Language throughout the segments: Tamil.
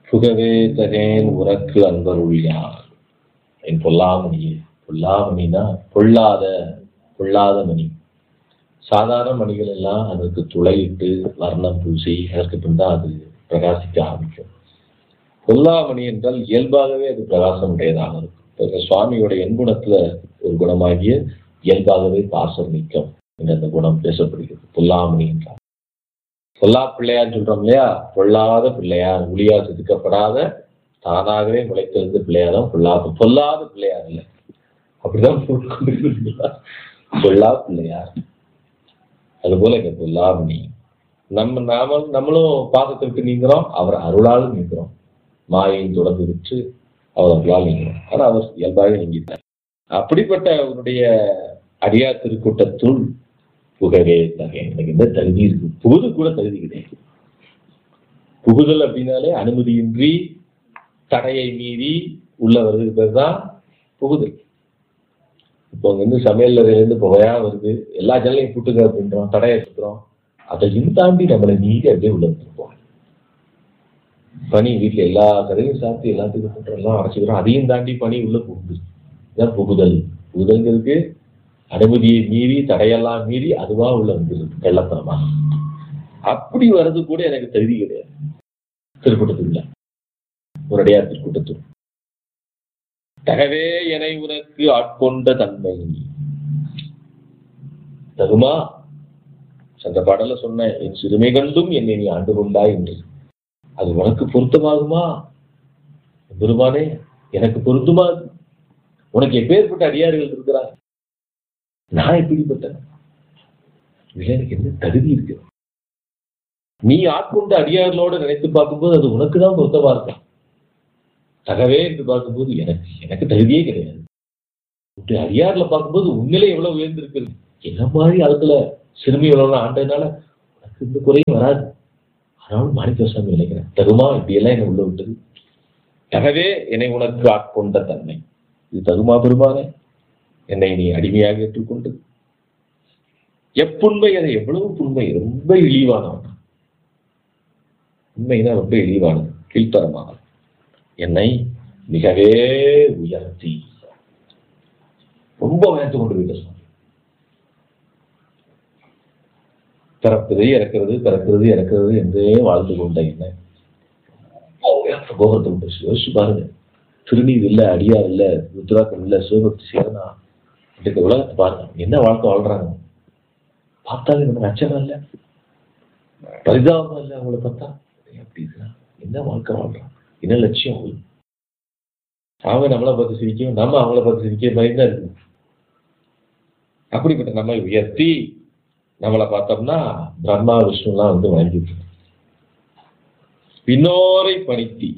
புகவே தகேன் உனக்கு அன்பருள் யார் என் பொல்லாமணியே பொல்லாமணினா பொல்லாத பொல்லாத மணி சாதாரண மணிகள் எல்லாம் அதற்கு துளையிட்டு வர்ணம் பூசி அதற்கு பின் தான் அது பிரகாசிக்க ஆரம்பிக்கும் பொல்லாமணி என்றால் இயல்பாகவே அது பிரகாசம் உடையதாக இருக்கும் இப்ப சுவாமியோட எண்குணத்துல ஒரு குணமாகிய இயல்பாகவே பாசம் நீக்கம் என்ற அந்த குணம் பேசப்படுகிறது பொல்லாமணி என்றால் பொல்லா பிள்ளையார் சொல்றோம் இல்லையா பொல்லாத பிள்ளையார் ஒளியா செதுக்கப்படாத தானாகவே முளைத்தெழுந்த பிள்ளையார் தான் பொல்லாத பொல்லாத பிள்ளையார் இல்லை அப்படிதான் கொண்டிருக்கிறார் பொல்லா பிள்ளையார் அதுபோல இங்க பொல்லாமணி நம்ம நாம நம்மளும் பாசத்தை விட்டு நீங்கிறோம் அவர் அருளால் நீங்கிறோம் மாயை தொடர்ந்து விட்டு அவர் அருளால் நீங்கிறோம் ஆனா அவர் இயல்பாக நீங்கிட்டார் அப்படிப்பட்ட அவருடைய அடியார் திருக்கூட்டத்துள் புகவே தகை எனக்கு இந்த தகுதி இருக்கு புகுது கூட தகுதி கிடையாது புகுதல் அப்படின்னாலே அனுமதியின்றி தடையை மீறி உள்ள வருது பேர் தான் புகுதல் இப்போ அங்க இருந்து சமையல் அறையிலேருந்து புகையா வருது எல்லா ஜன்னலையும் புட்டுங்க அப்படின்றோம் தடையை எடுத்துக்கிறோம் அதையும் தாண்டி நம்மளை மீறி அப்படியே உள்ள வந்துருப்போம் பனி வீட்டுல எல்லா கதையும் சாப்பிட்டு எல்லாத்துக்கும் பண்றோம் எல்லாம் அடைச்சிக்கிறோம் அதையும் தாண்டி பனி உள்ள புகுது இதான் புகுதல் புகுதல்களுக்கு அனுமதியை மீறி தடையெல்லாம் மீறி அதுவா உள்ள வந்துருது கள்ளத்தனமா அப்படி வர்றது கூட எனக்கு தகுதி கிடையாது திருக்கூட்டத்துக்குள்ள ஒரு அடையார் திருக்கூட்டத்தில் தகவே எனை உனக்கு ஆட்கொண்ட தன்மை தகுமா சென்ற பாடல சொன்னேன் என் சிறுமை கண்டும் என்னை நீ ஆண்டு கொண்டாய் என்று அது உனக்கு பொருத்தமாகுமா பெருமானே எனக்கு பொருந்துமா அது? உனக்கு எப்பேற்பட்ட அடியார்கள் இருக்கிறார் நான் எப்படிப்பட்டேன் இதுல எனக்கு என்ன தகுதி இருக்கு நீ ஆட்கொண்ட அடியார்களோட நினைத்து பார்க்கும்போது அது உனக்கு தான் பொருத்தமா இருக்கும் தகவே என்று பார்க்கும்போது எனக்கு எனக்கு தகுதியே கிடையாது இப்படி அடியார்ல பார்க்கும்போது உண்மையிலே எவ்வளவு உயர்ந்திருக்குது என்ன மாதிரி அதுல சிறுமி எவ்வளவு ஆண்டதுனால உனக்கு இந்த குறையும் வராது ஆனாலும் மாணிக்கசாமி நினைக்கிறேன் தகுமா இப்படியெல்லாம் என்னை உள்ள விட்டது தகவே என்னை உனக்கு ஆட்கொண்ட தன்மை இது தகுமா பெருமானே என்னை நீ அடிமையாக ஏற்றுக்கொண்டு எப்புண்மை அதை எவ்வளவு புண்மை ரொம்ப இழிவானவன் உண்மைனா ரொம்ப இழிவானது கீழ்த்தரமானது என்னை மிகவே உயர்த்தி ரொம்ப உயர்த்து கொண்டு போயிட்ட சுவாமி பிறப்பது இறக்கிறது பிறக்கிறது இறக்கிறது என்றே வாழ்ந்து கொண்ட என்ன கோபத்தை விட்டு யோசிச்சு பாருங்க திருநீர் இல்ல அடியார் இல்ல ருத்ராக்கம் இல்ல சிவபக்தி சேரனா இந்த உலகத்தை பாருங்க என்ன வாழ்க்கை வாழ்றாங்க பார்த்தாலே நமக்கு அச்சம் இல்ல பரிதாபம் இல்ல அவங்கள பார்த்தா அப்படி இருக்கிறான் என்ன வாழ்க்கை வாழ்றான் என்ன லட்சியம் அவங்களுக்கு அவங்க நம்மளை பார்த்து சிரிக்கும் நம்ம அவங்கள பார்த்து சிரிக்கிற மாதிரி தான் இருக்கு அப்படிப்பட்ட நம்மை உயர்த்தி நம்மளை பார்த்தோம்னா பிரம்மா விஷ்ணுலாம் வந்து வணங்கிட்டு பின்னோரை பணித்தி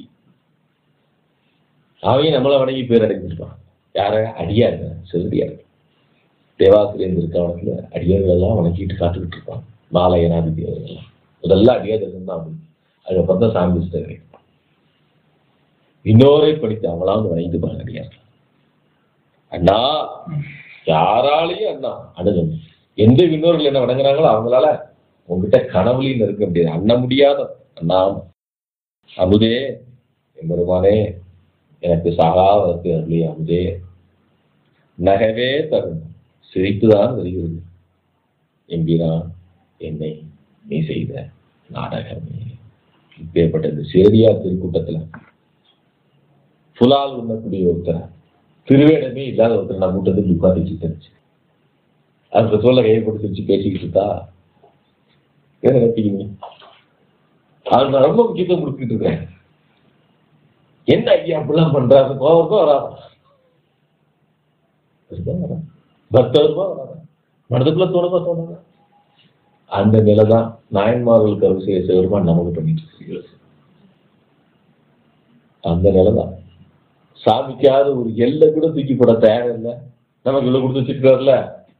அவங்க நம்மளை வணங்கி பேர் அடைஞ்சிருப்பான் யார அடியார் சிறுடியார் தேவாசிரியர் இருக்காவனத்துல அடியார்கள் எல்லாம் வணங்கிட்டு காத்துக்கிட்டு இருப்பான் மாலையனாதிபதி அவர்கள்லாம் முதல்ல அடியார்கள் தான் அப்படி அதுக்கப்புறம் தான் சாமி கிடைக்கும் இன்னொரை படித்து அவங்களாம் வணங்கிட்டு பாருங்க அடியார் அண்ணா யாராலையும் அண்ணா அணுகணும் எந்த விண்ணோர்கள் என்ன வணங்குறாங்களோ அவங்களால உங்ககிட்ட கனவுலையும் இருக்க முடியாது அண்ண முடியாத அண்ணா அமுதே எம்பெருமானே எனக்கு சகாவதற்கு அருளி அமுதே நகவே தரும் சிரிப்புதான் வருகிறது எம்பிரான் என்னை நீ செய்த நாடகமே இப்பேற்பட்ட இந்த சேரியார் திருக்கூட்டத்துல புலால் உண்ணக்கூடிய ஒருத்தர் திருவேடமே இல்லாத ஒருத்தர் நான் கூட்டத்தில் உட்காந்து தெரிஞ்சு அந்த சொல்ல கையை போட்டு சிரிச்சு பேசிக்கிட்டு இருக்கா என்ன நினைப்பீங்க அது நான் ரொம்ப முக்கியத்துவம் கொடுத்துட்டு இருக்கேன் என்ன ஐயா அப்படிலாம் பண்றாரு கோவருக்கும் வராது பக்தருக்கும் வராது மனதுக்குள்ள தோணுமா தோணுங்க அந்த நிலை தான் நாயன்மார்களுக்கு அருள் செய்ய சிவருமான் நமக்கு பண்ணிட்டு இருக்கிறது அந்த நிலை தான் சாமிக்காவது ஒரு எல்லை கூட தூக்கி போட தயார் இல்லை நமக்கு இவ்வளவு கொடுத்து வச்சிருக்காருல்ல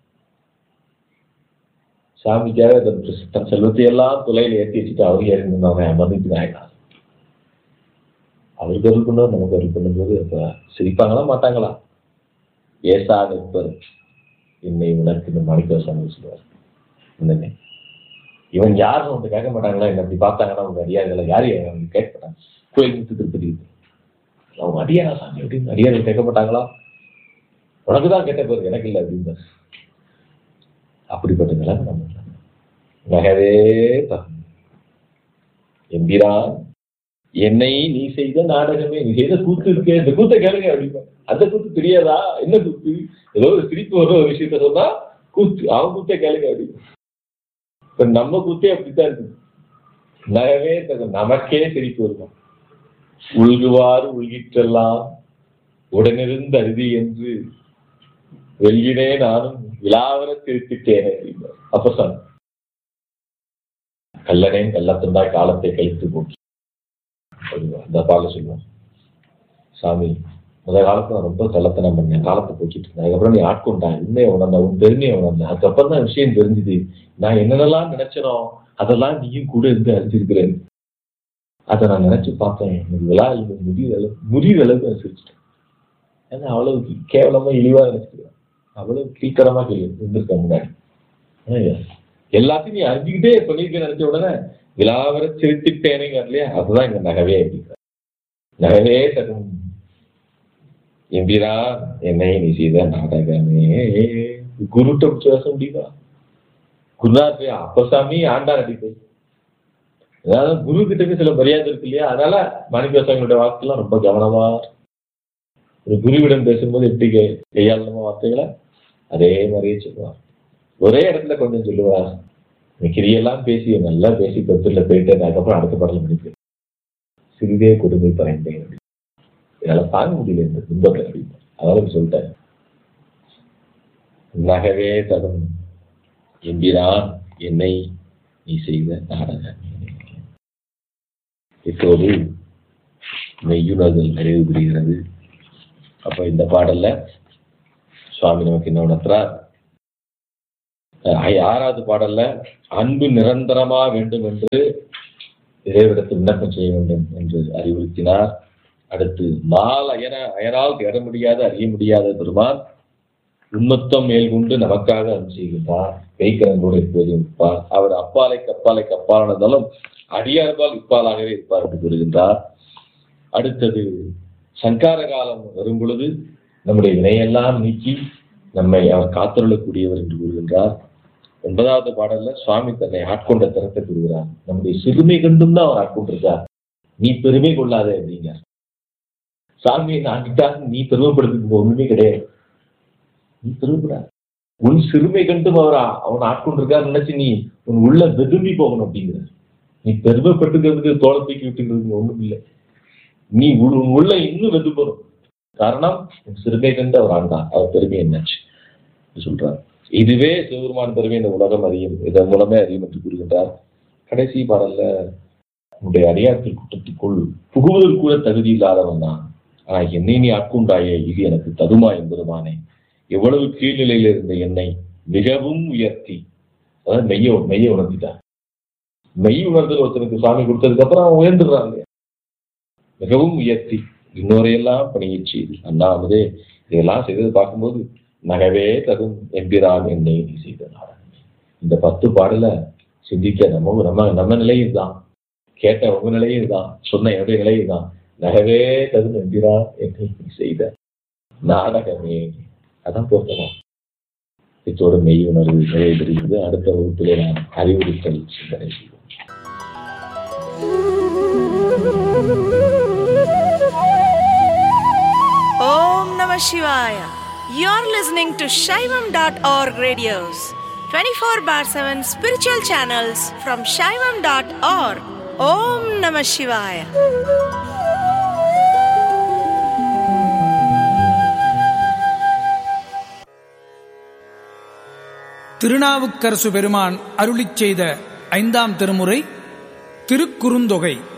சாமிக்காக தன் தன் செல்வத்தை எல்லாம் துளையில ஏற்றி வச்சுட்டு அவர் ஏறி நின்றவங்க மன்னிப்பு ஆயிடாது அவருக்கு அருள் பண்ணுவார் நமக்கு அருள் பண்ணும்போது அப்ப சிரிப்பாங்களா மாட்டாங்களா ஏசா நிற்பர் என்னை உனக்கு இந்த மணிக்க சாமி சொல்லுவார் என்னங்க இவன் யாரும் வந்து கேட்க மாட்டாங்களா என்ன அப்படி பார்த்தாங்கன்னா அவங்க அறியாதுல யாரு அவங்க கேட்க மாட்டாங்க கோயில் முத்து திருப்பதி அவங்க அடியாரா சாமி அப்படின்னு அடியாரை கேட்க மாட்டாங்களா உனக்கு தான் கேட்ட பேர் எனக்கு இல்லை அப்படின்னு அப்படிப்பட்ட நிலைமை நம்ம நிலைமை. நகவே தகும் எம்பிரான் என்னை நீ செய்த நாடகமே நீ செய்த கூத்து இருக்கே இந்த கூத்தை கேளுங்க அப்படின்னா அந்த கூத்து தெரியாதா என்ன கூத்து ஏதோ ஒரு சிரிப்பு வர ஒரு விஷயத்த சொன்னா கூத்து அவன் கூத்தே கேளுங்க அப்படின்னு இப்ப நம்ம கூத்தே அப்படித்தான் இருக்கு நகவே தகும் நமக்கே சிரிப்பு வருமா உள்குவார் உள்கிற்றெல்லாம் உடனிருந்து அருதி என்று வெள்ளினே நானும் விழாவர திருத்திட்டேனே அப்படின்னார். அப்ப சொன்ன கல்லனேன் கள்ளத்தந்தாய் காலத்தை கழித்து போக்கி சொல்லுவார். அந்த பால சொல்லுவான் சாமி முத காலத்துல நான் ரொம்ப கள்ளத்தனம் பண்ணேன் காலத்தை போக்கிட்டு இருந்தேன் அதுக்கப்புறம் நீ ஆட்கொண்டான் உண்மையை உணர்ந்த உன் பெருமையை உணர்ந்த அதுக்கப்புறம் தான் விஷயம் தெரிஞ்சுது நான் என்னென்னலாம் நினைச்சனோ அதெல்லாம் நீயும் கூட இருந்து அறிஞ்சிருக்கிறேன் அதை நான் நினைச்சு பார்த்தேன் எனக்கு விழா இல்லை முடிவு அளவு முடிவு அளவுக்கு நான் சிரிச்சிட்டேன் ஏன்னா அவ்வளவு கேவலமா இழிவா நினைச்சிருக்கேன் அவ்வளவு கீக்கரமா கேள்வி இருந்திருக்க முன்னாடி ஆனா, எல்லாத்தையும் நீ அறிஞ்சுக்கிட்டே சொல்லியிருக்க நினைச்ச உடனே விழாவர சிரித்துட்டேனேங்க இல்லையா அதுதான் இங்க நகவே அப்படிங்கிற நகவே தரும் எம்பிரா என்னை நீ செய்த நாடகமே குருட்ட பேச முடியுமா குருநாத் போய் அப்பசாமி ஆண்டா நடிப்பு அதாவது குரு கிட்டக்கு சில மரியாதை இருக்கு இல்லையா அதனால மாணிக்கவாசகனுடைய வாக்குலாம் ரொம்ப கவனமா ஒரு குருவிடம் பேசும்போது எப்படி கை- கையாளணுமோ வார்த்தைகளை அதே மாதிரியே சொல்லுவார் ஒரே இடத்துல கொஞ்சம் சொல்லுவார் நீ கிரியெல்லாம் பேசி நல்லா பேசி பத்துல போயிட்டு அதுக்கப்புறம் அடுத்த பாடல முடிப்பு சிறிதே கொடுமை பறைந்தேன் அப்படின்னு. என்னால தாங்க முடியல இந்த துன்பத்தை அப்படின்னு அதனால சொல்லிட்டேன் நகவே தகும் எம்பிரான் என்னை நீ செய்த நாடகம் இப்போது மெய்யுணர்தல் நிறைவு பெறுகிறது அப்ப இந்த பாடல்ல சுவாமி நமக்கு என்ன உணர்த்துறார் அஹ் ஆறாவது பாடல்ல அன்பு நிரந்தரமா வேண்டும் என்று இறைவிடத்தில் விண்ணப்பம் செய்ய வேண்டும் என்று அறிவுறுத்தினார் அடுத்து மால் அயன அயனால் தேட முடியாத அறிய முடியாத பெருமான் உண்மத்தம் மேல் கொண்டு நமக்காக அருள் செய்கின்றார் கைக்கரங்கோடு எப்போதும் இருப்பார் அவர் அப்பாலை கப்பாலை கப்பாலானதாலும் அடியார்பால் இப்பாலாகவே இருப்பார் என்று கூறுகின்றார் அடுத்தது சங்கார காலம் வரும் பொழுது நம்முடைய வினையெல்லாம் நீக்கி நம்மை அவர் காத்தருளக்கூடியவர் என்று கூறுகின்றார் ஒன்பதாவது பாடல்ல சுவாமி தன்னை ஆட்கொண்ட திறத்தை கூறுகிறார் நம்முடைய சிறுமை கண்டும் தான் அவர் ஆட்கொண்டிருக்கார் நீ பெருமை கொள்ளாதே அப்படிங்க சாமியை நாட்டிட்டால் நீ பெருமைப்படுத்துக்கு ஒண்ணுமே கிடையாது நீ பெருமைப்படாத உன் சிறுமை கண்டும் அவர் ஆ- அவன் ஆட்கொண்டிருக்காரு நினைச்சு நீ உன் உள்ள வெதும்பி போகணும் அப்படிங்கிறார் நீ பெருமைப்பட்டுக்கிறதுக்கு தோலை தூக்கி விட்டுக்கிறதுக்கு ஒண்ணும் இல்லை நீ உள்- உன் உள்ள இன்னும் வெதும்பணும் காரணம் உன் சிறுமை கண்டு அவர் ஆண்டார் அவர் பெருமை என்னாச்சு என்று சொல்றார் இதுவே சிவபெருமான் பெருமை இந்த உலகம் அறியும் இதன் மூலமே அறியும் என்று கூறுகின்றார் கடைசி பாடல்ல உன்னுடைய அடியாற்றில் கூட்டத்துக்குள் புகுவதற்கு கூட தகுதி இல்லாதவன் தான் ஆனா என்னை நீ ஆட்கொண்டாயே இது எனக்கு தகுமா என்பதுமானே எவ்வளவு கீழ்நிலையில் இருந்த என்னை மிகவும் உயர்த்தி அதாவது மெய்ய மெய்ய உணர்த்திட்டார் மெய் உணர்தல் ஒருத்தனுக்கு சுவாமி கொடுத்ததுக்கு அப்புறம் அவன் உயர்ந்துடுறான் இல்லையா மிகவும் உயர்த்தி இன்னொரையெல்லாம் பணியச் செய்து அண்ணாமதே இதெல்லாம் செய்தது பார்க்கும்போது நகவே தகும் எம்பிரான் என்னை நீ செய்த நாடகமே இந்த பத்து பாடல சிந்திக்க நம்ம நம்ம நம்ம நிலையும் தான் கேட்ட உங்க நிலையும் தான் சொன்ன என்னுடைய நிலையும் தான் நகவே தகும் எம்பிரான் என்னை நீ செய்த நாடகமே அதான் பொருத்தம் இத்தோடு மெய் உணர்வு நிறைவு பெறுகிறது அடுத்த வகுப்பிலே நாம் அறிவுறுத்தல் சிந்தனை செய்வோம் Om Namah Shivaya. You're listening to Shaivam.org radios, 24 bar 7 spiritual channels from Shaivam.org. Om Namah Shivaya. Thirunavukkarasu பெருமான் அருளிச் செய்த ஐந்தாம் திருமுறை திருக்குறுந்தொகை